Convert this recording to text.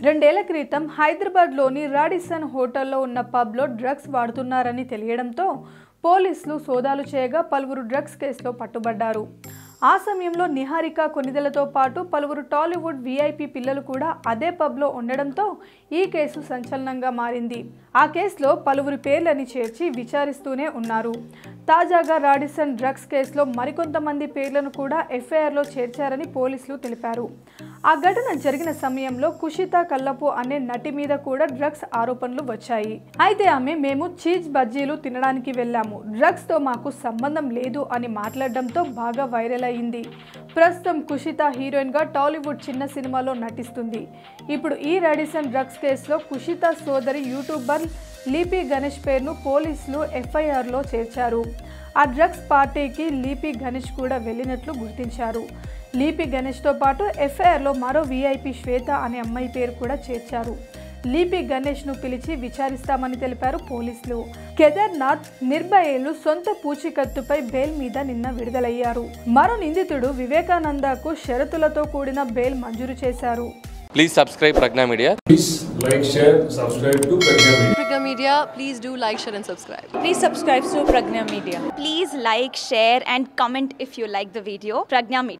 రెండేళ్ల క్రితం హైదరాబాద్లోని రాడిసన్ హోటల్లో ఉన్న పబ్లో డ్రగ్స్ వాడుతున్నారని తెలియడంతో పోలీసులు సోదాలు చేయగా పలువురు డ్రగ్స్ కేసులో పట్టుబడ్డారు ఆ సమయంలో నిహారిక కొనిదెలతో పాటు పలువురు టాలీవుడ్ వీఐపీ పిల్లలు కూడా అదే పబ్లో ఉండడంతో ఈ కేసు సంచలనంగా మారింది ఆ కేసులో పలువురి పేర్లని చేర్చి విచారిస్తూనే ఉన్నారు తాజాగా రాడిసన్ డ్రగ్స్ కేసులో మరికొంతమంది పేర్లను కూడా ఎఫ్ఐఆర్లో చేర్చారని పోలీసులు తెలిపారు ఆ ఘటన జరిగిన సమయంలో కుషిత కల్లపు అనే నటి మీద కూడా డ్రగ్స్ ఆరోపణలు వచ్చాయి అయితే ఆమె మేము చీజ్ బజ్జీలు తినడానికి వెళ్ళాము డ్రగ్స్ తో మాకు సంబంధం లేదు అని మాట్లాడడంతో బాగా వైరల్ అయింది ప్రస్తుతం కుషిత హీరోయిన్ గా టాలీవుడ్ చిన్న సినిమాలో నటిస్తుంది ఇప్పుడు ఈ రాడిసన్ డ్రగ్స్ కేసులో కుషిత సోదరి యూట్యూబర్ లీపీ గణేష్ పేరును పోలీసులు ఎఫ్ఐఆర్లో చేర్చారు ఆ డ్రగ్స్ పార్టీకి లీపీ గణేష్ కూడా వెళ్ళినట్లు గుర్తించారు లీపీ గణేష్తో పాటు ఎఫ్ఐఆర్లో మరో వీఐపీ శ్వేత అనే అమ్మాయి పేరు కూడా చేర్చారు లీపీ గణేష్ను పిలిచి విచారిస్తామని తెలిపారు పోలీసులు కేదార్నాథ్ నిర్భయలు సొంత పూచికత్తుపై బెయిల్ మీద నిన్న విడుదలయ్యారు మరో నిందితుడు వివేకానందకు షరతులతో కూడిన బెయిల్ మంజూరు చేశారు Please subscribe Pragna Media. Please like, share, subscribe to Pragya Media. Pragya Media, please do like, share, and subscribe. Please subscribe to Pragna Media. Please like, share, and comment if you like the video. Pragna Media.